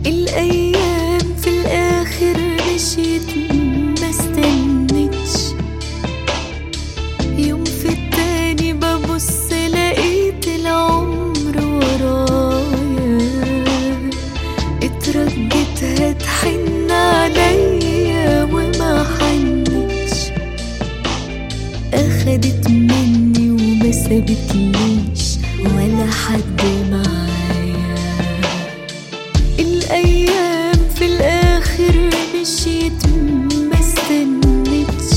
الأيام في الآخر مشيت ما استنتش يوم في التاني ببص لقيت العمر ورايا اتردت هتحن عليا وما حنتش أخدت مني وما سابتليش ولا حد معايا الأيام في الآخر مشيت ما استنتش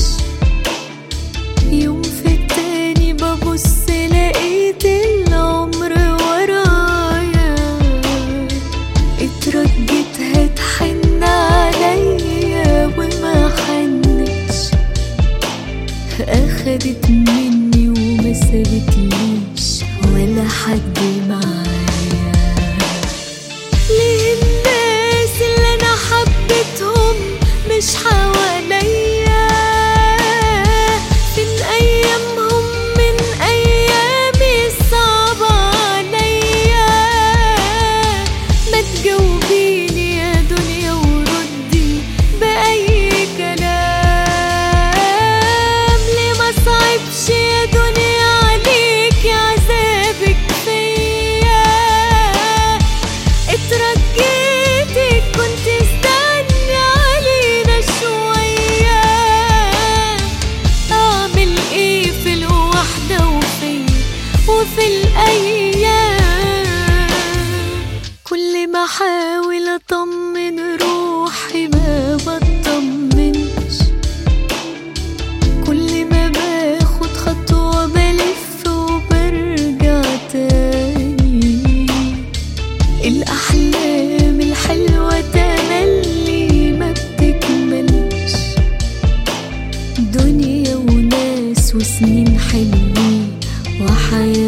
يوم في التاني ببص لقيت العمر ورايا اترجت هتحن عليا وما حنتش أخدت مني وما سابتليش ولا حد معايا ليه الناس اللي انا حبيتهم مش حواليا فين ايامهم من ايامي الصعبة عليا ما تجاوبيني يا دنيا وردي بأي كلام ليه ما صعبش يا دنيا عليك يا عذابك فيا اترجيتك كنت استني علينا شوية اعمل ايه في الوحدة وفي وفي الايام كل ما احاول اطمن روحي ما بطمنش كل ما باخد خطوة بلف وبرجع تاني الأحلام الحلوة تملي ما بتكملش دنيا وناس وسنين حلوين وحياة